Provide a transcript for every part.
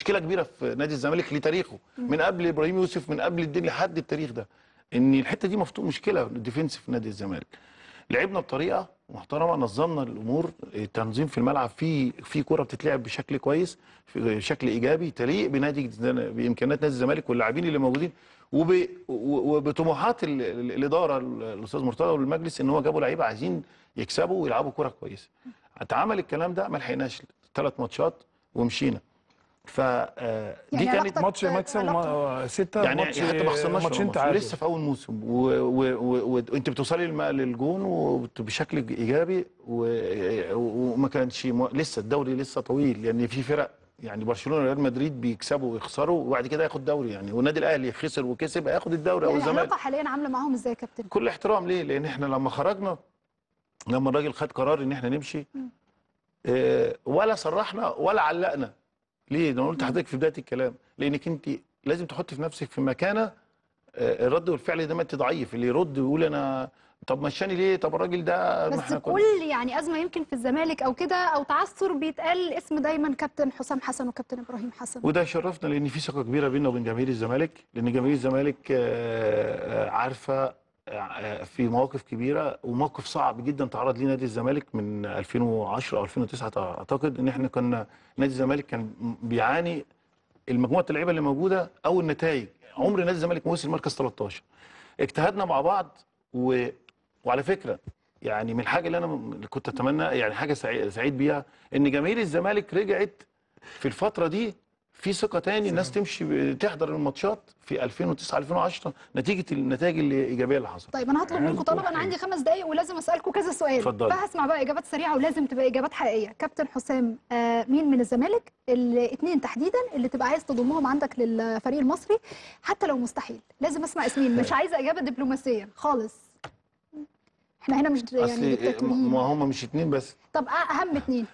مشكله كبيره في نادي الزمالك لتاريخه من قبل ابراهيم يوسف من قبل الدنيا لحد التاريخ ده ان الحته دي مفتوح مشكله الديفنس في نادي الزمالك لعبنا بطريقه محترمه نظمنا الامور التنظيم في الملعب في في كره بتتلعب بشكل كويس في شكل ايجابي تليق بنادي بامكانيات نادي الزمالك واللاعبين اللي موجودين وب- و- وبطموحات ال- ال- الاداره الاستاذ مرتضى والمجلس ان هو جابوا لعيبه عايزين يكسبوا ويلعبوا كره كويسه اتعمل الكلام ده ما لحقناش ثلاث ماتشات ومشينا ف آه، دي يعني كانت علاقتك ماتش مكسب وما- ستة يعني ماتش حتى ما خسرناش ماتشين ولا ماتش. تعادل ولسه في اول موسم و- و- و- وانت بتوصلي للم- للجون وبشكل ايجابي و- وما كانش مو- لسه الدوري لسه طويل يعني في فرق يعني برشلونه وريال مدريد بيكسبوا ويخسروا وبعد كده ياخد دوري يعني والنادي الاهلي خسر وكسب هياخد الدوري او يعني الزمالك العلاقه حاليا عامله معاهم ازاي يا كابتن كل احترام ليه لان احنا لما خرجنا لما الراجل خد قرار ان احنا نمشي اه ولا صرحنا ولا علقنا ليه ده انا قلت لحضرتك في بدايه الكلام لانك انت لازم تحطي في نفسك في مكانه اه الرد والفعل ده ما انت ضعيف اللي يرد ويقول انا طب مشاني ليه طب الراجل ده ما بس احنا كنا- كل يعني ازمه يمكن في الزمالك او كده او تعثر بيتقال اسم دايما كابتن حسام حسن وكابتن ابراهيم حسن وده يشرفنا لان في ثقه كبيره بيننا وبين جماهير الزمالك لان جماهير الزمالك آه، آه، عارفه آه، في مواقف كبيره وموقف صعب جدا تعرض ليه نادي الزمالك من 2010 او 2009 اعتقد ان احنا كنا نادي الزمالك كان بيعاني المجموعه اللعيبه اللي موجوده او النتائج عمر نادي الزمالك ما وصل مركز 13 اجتهدنا مع بعض و... وعلى فكره يعني من الحاجه اللي انا م- كنت اتمنى يعني حاجه سعيد, سعيد بيها ان جماهير الزمالك رجعت في الفتره دي في ثقه تاني الناس تمشي ب- تحضر الماتشات في 2009 2010 نتيجه النتائج الايجابيه اللي حصلت طيب انا هطلب منكم طلب انا عندي خمس دقايق ولازم اسالكم كذا سؤال اتفضلي. فهسمع بقى اجابات سريعه ولازم تبقى اجابات حقيقيه كابتن حسام آه مين من الزمالك الاثنين تحديدا اللي تبقى عايز تضمهم عندك للفريق المصري حتى لو مستحيل لازم اسمع اسمين مش عايزه اجابه دبلوماسيه خالص احنا هنا مش يعني اصل بالتكوين ما هم مش اتنين بس طب اهم اثنين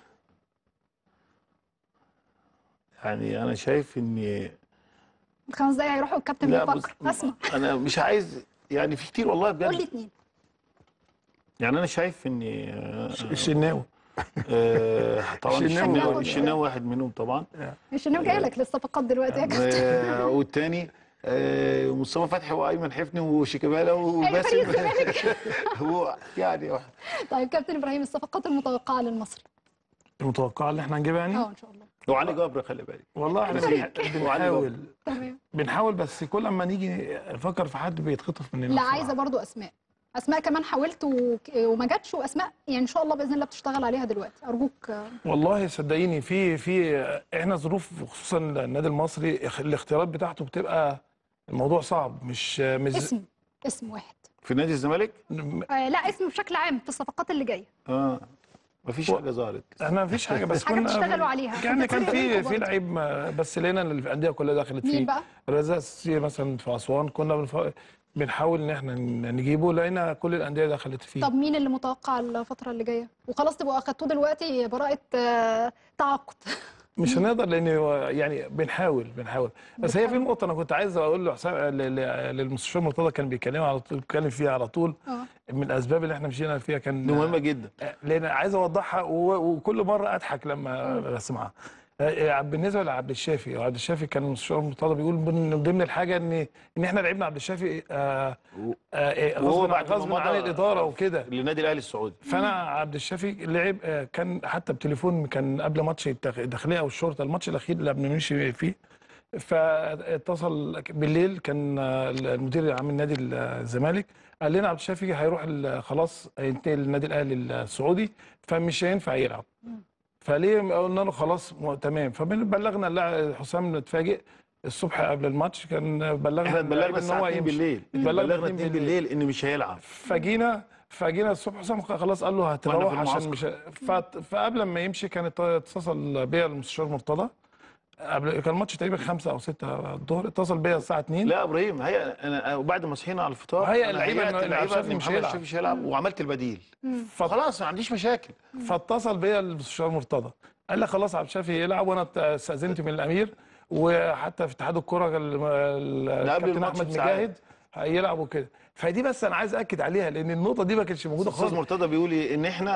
يعني انا شايف ان خمس دقايق هيروحوا الكابتن لا بيفكر بص اسمع انا مش عايز يعني في كتير والله قول لي بجد اثنين يعني انا شايف ان آه، الشناوي آه، طبعا الشناوي. الشناوي الشناوي واحد منهم طبعا مش انا جاي لك للصفقات دلوقتي يا كابتن آه، والتاني آه، مصطفى فتحي وايمن حفني وشيكابالا فريق وباسم الزمالك. هو يعني واحد طيب كابتن ابراهيم الصفقات المتوقعه للمصري المتوقع اللي احنا هنجيبها يعني اه ان شاء الله وعلي جبر خلي بالك والله احنا بنح- بنحاول تمام بنحاول بس كل ما نيجي نفكر في حد بيتخطف مننا لا بصراحة. عايزه برضو اسماء اسماء كمان حاولت وك- وما جاتش واسماء يعني ان شاء الله باذن الله بتشتغل عليها دلوقتي ارجوك آه، والله صدقيني في في احنا ظروف خصوصا النادي المصري اخ- الاختيارات بتاعته بتبقى الموضوع صعب مش مش اسم اسم واحد في نادي الزمالك آه لا اسم بشكل عام في الصفقات اللي جايه اه مفيش حاجه ظهرت احنا مفيش حاجه بس حاجة كنا بتشتغلوا عليها. يعني كان كنت في بتسألوا في لعيب ما- بس لقينا ان الانديه كلها دخلت مين فيه بقى؟ رزاق السيسي مثلا في اسوان كنا بنف... بنحاول ان احنا نجيبه لقينا كل الانديه دخلت فيه طب مين اللي متوقع الفتره اللي جايه وخلاص تبقوا اخدتوه دلوقتي براءه آه، تعاقد مش هنقدر لان هو يعني بنحاول بنحاول بس هي في نقطه انا كنت عايز اقول له حسام ل- ل- للمستشار مرتضى كان بيكلمها على طول بيتكلم فيها على طول اه من الاسباب اللي احنا مشينا فيها كان دي مهمه جدا لان عايز اوضحها و- وكل مره اضحك لما بسمعها آه، بالنسبه لعبد الشافي عبد الشافي كان المستشار مرتضى بيقول من ضمن الحاجه ان ان احنا لعبنا عبد الشافي آه، آه، وهو غصب بعد ما غصب عن مضى الاداره وكده للنادي الاهلي السعودي فانا عبد الشافي لعب آه، كان حتى بتليفون كان قبل ماتش الداخ- الداخليه او الشرطه الماتش الاخير اللي قبل ما نمشي فيه فاتصل بالليل كان آه، المدير العام النادي الزمالك قال لنا عبد الشافي هيروح ال- خلاص هينتقل للنادي الاهلي السعودي فمش هينفع يلعب فليه قلنا له خلاص م- تمام فبلغنا اللاعب حسام اتفاجئ الصبح قبل الماتش كان بلغنا احنا اللعيب اتبلغنا الساعه 2 بالليل اتبلغنا اتبلغنا 2 2 بالليل ان مش هيلعب فجينا فجينا الصبح حسام خلاص قال له وإحنا هتروح في عشان المعسكر. مش فت- فقبل ما يمشي كان ات- اتصل بيا المستشار مرتضى قبل كان الماتش تقريبا خمسة او ستة الظهر اتصل بيا الساعه 2 لا يا ابراهيم هي انا وبعد ما صحينا على الفطار هيأ أنا اللعيبة هيأت إن- إن اللعيبه عبد الشافي ان مش محمد هيلعب. الشافي مش هيلعب وعملت البديل ف- خلاص ما عنديش مشاكل فاتصل بيا المستشار مرتضى قال لي خلاص عبد الشافي يلعب وانا ات- استاذنت من الامير وحتى في اتحاد الكره ال- ال- الكابتن الماتش احمد بساعات. مجاهد هيلعب وكده فدي بس انا عايز اكد عليها لان النقطه دي ما كانتش موجوده الاستاذ خالص مرتضى بيقول إيه؟ ان احنا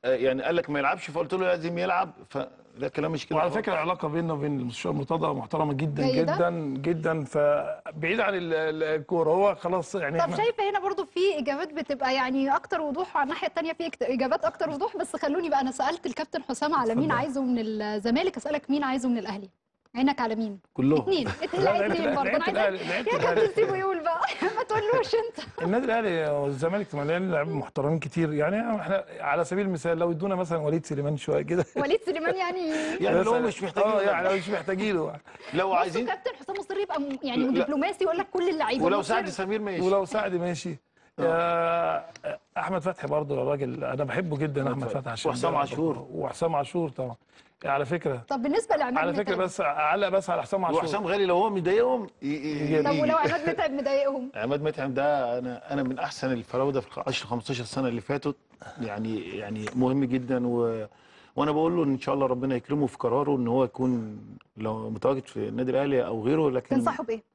آه، يعني قال لك ما يلعبش فقلت له لازم يلعب فده كلام مش كده وعلى خالص. فكره العلاقه بيننا وبين المستشار مرتضى محترمه جدا جيدة؟ جدا جدا فبعيد عن ال- ال- الكوره هو خلاص يعني طب احنا شايفه هنا برضو في اجابات بتبقى يعني اكتر وضوح وعلى الناحيه الثانيه في اكت- اجابات اكتر وضوح بس خلوني بقى انا سالت الكابتن حسام على مين اتفضل. عايزه من الزمالك اسالك مين عايزه من الاهلي عينك على مين كلهم اثنين لا، لا لعيبة اثنين الأهلي- برضه انا لعيبة عايزه الأهلي- لعيبة يا الأهلي. كابتن سيبه يقول بقى ما تقولوش انت النادي الاهلي والزمالك مليان لاعبين محترمين كتير يعني احنا على سبيل المثال لو ادونا مثلا وليد سليمان شويه كده وليد سليمان يعني يعني لو مثلاً. مش محتاجين اه يعني مش محتاجينه لو بصوا عايزين كابتن حسام مصر يبقى م- يعني لا. دبلوماسي يقول لك كل اللعيبه ولو مصر- سعد سمير ماشي ولو سعد ماشي آه، احمد فتحي برضه الراجل انا بحبه جدا احمد فتحي عشان وحسام بيلعب عاشور. كورة. وحسام عاشور طبعا على فكره طب بالنسبه لعماد على فكره متعب بس علق بس على حسام عاشور وحسام غالي لو هو مضايقهم ي- ي- يجيب. طب يجي. ولو عماد متعب مضايقهم عماد متعب ده انا انا من احسن الفراوده في 10 15 سنه اللي فاتوا يعني يعني مهم جدا و وانا بقول له ان شاء الله ربنا يكرمه في قراره ان هو يكون لو متواجد في النادي الاهلي او غيره لكن تنصحه بايه؟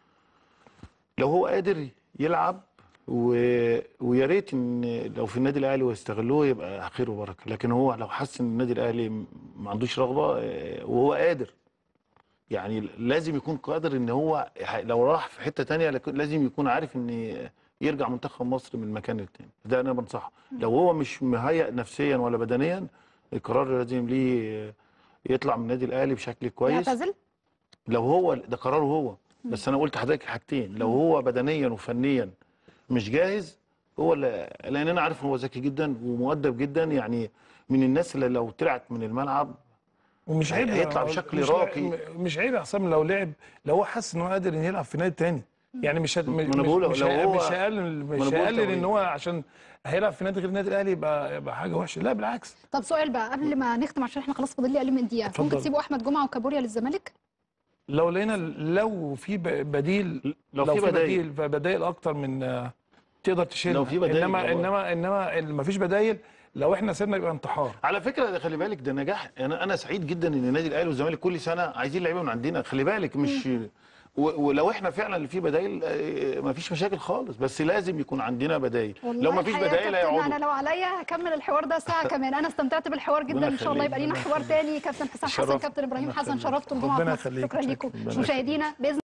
لو هو قادر يلعب و... ويا ريت ان لو في النادي الاهلي ويستغلوه يبقى خير وبركه لكن هو لو حس ان النادي الاهلي ما عندوش رغبه آه، وهو قادر يعني لازم يكون قادر ان هو ح- لو راح في حته تانية لكن لازم يكون عارف ان يرجع منتخب مصر من المكان التاني ده انا بنصحه لو هو مش مهيأ نفسيا ولا بدنيا القرار لازم ليه يطلع من النادي الاهلي بشكل كويس يعتزل؟ لو هو ده قراره هو بس انا قلت لحضرتك حاجتين لو هو بدنيا وفنيا مش جاهز هو اللي لان انا عارف ان هو ذكي جدا ومؤدب جدا يعني من الناس اللي لو طلعت من الملعب ومش عيب هيطلع بشكل مش راقي. م- مش عيب يا حسام لو لعب لو هو حاسس ان هو قادر ان يلعب في نادي تاني يعني مش هت- ما مش أنا بقول مش لو هي- هو- مش هيقلل ما مش أنا بقول هيقلل ان توقيت. هو عشان هيلعب في نادي غير النادي الاهلي يبقى يبقى حاجه وحشه لا بالعكس طب سؤال بقى قبل ما نختم عشان احنا خلاص فاضل لي اقل من دقيقه اتفضل. ممكن تسيبوا احمد جمعه وكابوريا للزمالك؟ لو لقينا لو في ب- بديل لو لو في في بدايل. بديل بدائل اكتر من آه، تقدر تشيل لو في بدايل انما والله. انما انما ما فيش بدايل لو احنا سيبنا يبقى انتحار على فكره ده خلي بالك ده نجاح انا انا سعيد جدا ان النادي الاهلي والزمالك كل سنه عايزين لعيبه من عندنا خلي بالك مش و- ولو احنا فعلا اللي فيه بدايل ما فيش مشاكل خالص بس لازم يكون عندنا بدايل لو ما فيش الحقيقة يا بدايل كابتن هيقعدوا انا لو عليا هكمل الحوار ده ساعه كمان انا استمتعت بالحوار جدا ربنا ان شاء الله يخليك. يبقى لينا حوار تاني كابتن حسام حسن شرف. كابتن ابراهيم ربنا حسن يخليك. شرفتوا الجمعه في ربنا مصر يخليك. شكرا لكم ربنا يخليك. مشاهدينا باذن